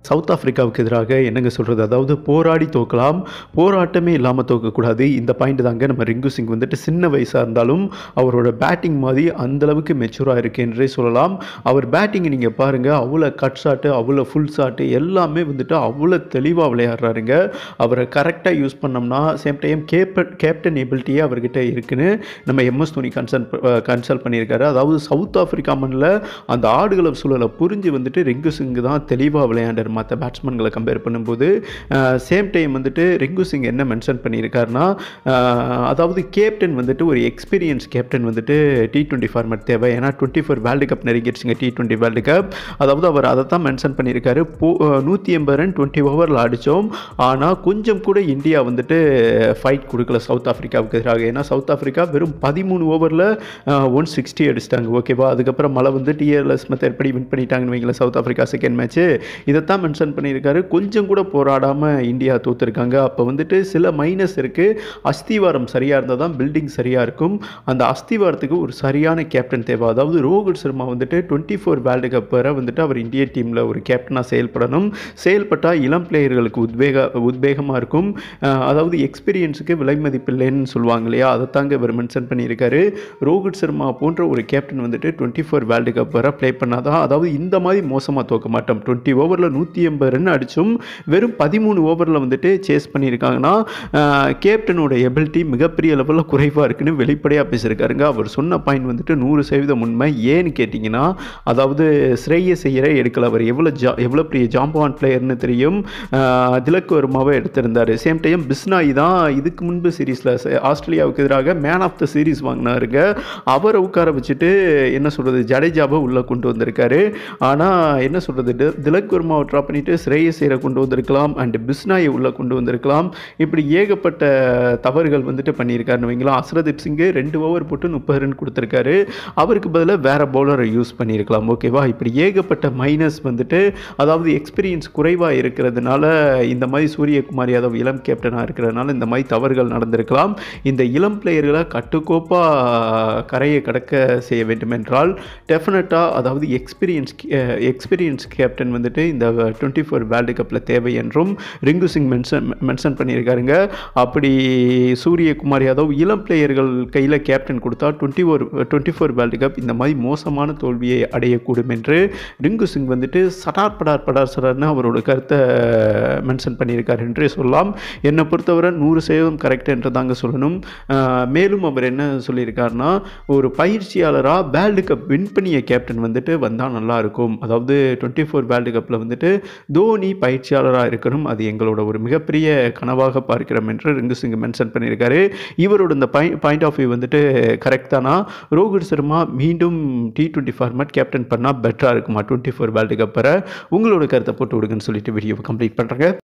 south ஆப்பிரிக்காவுக்கு எதிராக என்னங்க சொல்கிறது அதாவது போராடி தோக்கலாம் போராட்டமே இல்லாமல் தோக்கக்கூடாது இந்த பாயிண்ட் தாங்க நம்ம ரிங்கு சிங் வந்துட்டு சின்ன வயசாக இருந்தாலும் அவரோட பேட்டிங் மாதிரி அந்தளவுக்கு மெச்சூராக இருக்கு என்றே சொல்லலாம் அவர் பேட்டிங் நீங்கள் பாருங்கள் அவ்வளோ கட் ஷாட்டு அவ்வளோ ஃபுல் ஷாட்டு எல்லாமே வந்துட்டு அவ்வளோ தெளிவாக விளையாடுறாருங்க அவரை கரெக்டாக யூஸ் பண்ணோம்னா சேம் டைம் கேப்டன் கேப்டன் எபிலிட்டியே அவர்கிட்ட இருக்குன்னு நம்ம எம்எஸ் தோனி கன்சல்ட் கன்சல்ட் பண்ணியிருக்காரு அதாவது சவுத் ஆப்பிரிக்கா மண்ணில் அந்த ஆடுகள சூழலை புரிஞ்சு வந்துட்டு ரிங்கு சிங் தான் தெளிவாக விளையாண்டார் மற்ற பேட்ஸ்மேன்களை கம்பேர் பண்ணும்போது சேம் டைம் வந்துட்டு ரிங்கு சிங் என்ன மென்ஷன் பண்ணியிருக்காருன்னா அஹ், அதாவது கேப்டன் வந்துட்டு ஒரு எக்ஸ்பீரியன்ஸ் கேப்டன் வந்துட்டு டி டுவெண்ட்டி ஃபார்மேட் தேவை ஏன்னா டுவெண்ட்டி ஃபோர் வேர்ல்டு கப் நெருங்கிடுச்சுங்க டி டுவெண்ட்டி வேர்ல்டு கப் அதாவது அவர் அதை தான் மென்ஷன் பண்ணியிருக்காரு போ நூற்றி எண்பது ரன் டுவெண்ட்டி ஓவரில் அடித்தோம் ஆனால் கொஞ்சம் கூட இந்தியா வந்துட்டு ஃபைட் கொடுக்கல சவுத் ஆஃப்ரிக்காவுக்கு எதிராக ஏன்னா சவுத் ஆஃப்ரிக்கா வெறும் பதிமூணு ஓவரில் ஒன் சிக்ஸ்டி அடிச்சிட்டாங்க ஓகேவா அதுக்கப்புறம் மழை வந்து டிஆர்எஸ் மெத்தட் படி வின் பண்ணிட்டாங்கன்னு வைங்களேன் சவுத் ஆஃப்ரிக்கா செகண்ட் மேட்ச்சு இதைத்தான் மென்ஷன் பண்ணியிருக்காரு கொஞ்சம் கூட போராடாமல் இந்தியா தோத்துருக்காங்க அப்போ வந்துட்டு சில மைனஸ் இருக்குது அஸ்திவாரம் சரியாக இருந்தால் தான் பில்டிங் சரியாக இருக்கும் அந்த அஸ்திவாரத்துக்கு ஒரு சரியான கேப்டன் தேவை அதாவது ரோஹித் சர்மா வந்துட்டு டுவெண்ட்டி ஃபோர் வேர்ல்டு கப் வரை வந்துட்டு அவர் இந்திய டீமில் ஒரு கேப்டனாக செயல்படணும் செயல்பட்டால் இளம் பிளேயர்களுக்கு உத்வேக உத்வேகமாக இருக்கும் அஹ் அதாவது எக்ஸ்பீரியன்ஸுக்கு விலை மதிப்பில்லைன்னு சொல்லுவாங்க இல்லையா அதை தாங்க இவர் மென்ஷன் பண்ணியிருக்காரு ரோஹித் சர்மா போன்ற ஒரு கேப்டன் வந்துட்டு டுவெண்ட்டி ஃபோர் வேர்ல்டு கப் வரை ப்ளே பண்ணாதான் அதாவது இந்த மாதிரி மோசமாக தோக்க மாட்டோம் டுவெண்ட்டி ஓவரில் நூற்றி எண்பது ரன் அடிச்சும் வெறும் பதிமூணு ஓவரில் வந்துட்டு சேஸ் பண்ணியிருக்காங்கன்னா கேப்டனோட எபிலிட்டி மிகப்பெரிய லெவலில் குறைவாக இருக்குன்னு வெளிப்படையாக பேசியிருக்காருங்க அவர் சொன்ன பாயிண்ட் வந்துட்டு நூறு சதவீதம் உண்மை ஏன்னு கேட்டிங்கன்னா அதாவது ஸ்ரேய செய்யற எடுக்கல அவர் எவ்வளோ ஜா எவ்வளோ பெரிய ஜாம்பவான் பிளேயர்னு தெரியும் ஆஹ் திலக் வர்மாவை எடுத்திருந்தார் சேம் டைம் பிஸ்னாய் தான் இதுக்கு முன்பு சீரீஸில் ஆஸ்திரேலியாவுக்கு எதிராக மேன் ஆஃப் த சீரீஸ் வாங்கினாருங்க அவரை உட்கார வச்சுட்டு என்ன சொல்கிறது ஜடேஜாவை உள்ளே கொண்டு வந்திருக்காரு ஆனால் என்ன சொல்கிறது திலக் வர்மாவை ட்ராப் பண்ணிவிட்டு ஸ்ரேயஸ் ஐயரை கொண்டு வந்திருக்கலாம் அண்ட் பிஸ்னாயை உள்ளே கொண்டு வந்திருக்கலாம் இப்படி ஏகப்பட்ட தவறுகள் வந்துட்டு பண்ணியிருக்காருன்னு வைங்களா அஸ்ரதீப் சிங்கு ரெண்டு ஓவர் போட்டு முப்பது ரன் கொடுத்துருக்காரு அவருக்கு பதிலாக வேற பவுலரை யூஸ் பண்ணியிருக்கலாம் ஓகேவா இப்படி ஏகப்பட்ட மைனஸ் வந்துட்டு அதாவது எக்ஸ்பீரியன்ஸ் குறைவாக இருக்கிறதுனால இந்த மாதிரி சூரியகுமார் யாதவ் இளம் கேப்டனாக இருக்கிறதுனால இந்த மாதிரி தவறுகள் நடந்திருக்கலாம் இந்த இளம் பிளேயர்களை கட்டுக்கோப்பாக கரையை கடக்க செய்ய வேண்டுமென்றால் டெஃபினட்டாக அதாவது எக்ஸ்பீரியன்ஸ் எக்ஸ்பீரியன்ஸ் கேப்டன் வந்துட்டு இந்த டுவெண்ட்டி ஃபோர் வேர்ல்டு கப்பில் தேவை என்றும் ரிங்கு சிங் மென்ஷன் மென்ஷன் பண்ணியிருக்காருங்க அப்படி சூரியகுமார் யாதவ் இளம் பிளேயர்கள் கையில் கேப்டன் கொடுத்தா டுவெண்ட்டி ஒரு டுவெண்ட்டி ஃபோர் வேர்ல்டு கப் இந்த மாதிரி மோசமான தோல்வியை அடையக்கூடும் என்று ரிங்கு சிங் வந்துட்டு சடார் படார் படார் சடார்னு அவரோட கருத்தை மென்ஷன் பண்ணியிருக்கார் என்றே சொல்லலாம் என்னை பொறுத்தவரை நூறு சதவீதம் கரெக்ட் என்று தாங்க சொல்லணும் ஆஹ் மேலும் அவர் என்ன சொல்லியிருக்காருன்னா ஒரு பயிற்சியாளராக வேர்ல்டு கப் வின் பண்ணிய கேப்டன் வந்துட்டு வந்தால் நல்லா இருக்கும் அதாவது டுவெண்ட்டி ஃபோர் வேர்ல்டு கப்பில் வந்துட்டு தோனி பயிற்சியாளராக இருக்கணும் அது எங்களோட ஒரு மிகப்பெரிய கனவாக பார்க்கிறோம் என்று ரிங்கு சிங் மென்ஷன் பண்ணியிருக்காரு இவரோட இந்த பாயிண்ட் ஆஃப் வியூ வந்துட்டு கரெக்ட் தானா ரோஹித் சர்மா மீண்டும் டி டுவெண்ட்டி ஃபார்மேட் கேப்டன் பண்ணால் பெட்டராக இருக்குமா டுவெண்ட்டி ஃபோர் வேர்ல்டு கப் வர உங்களோட கருத்தை போட்டு விடுங்கன்னு சொல்லிட்டு வீடியோவை கம்ப்ளீட் பண்ணுறேங்க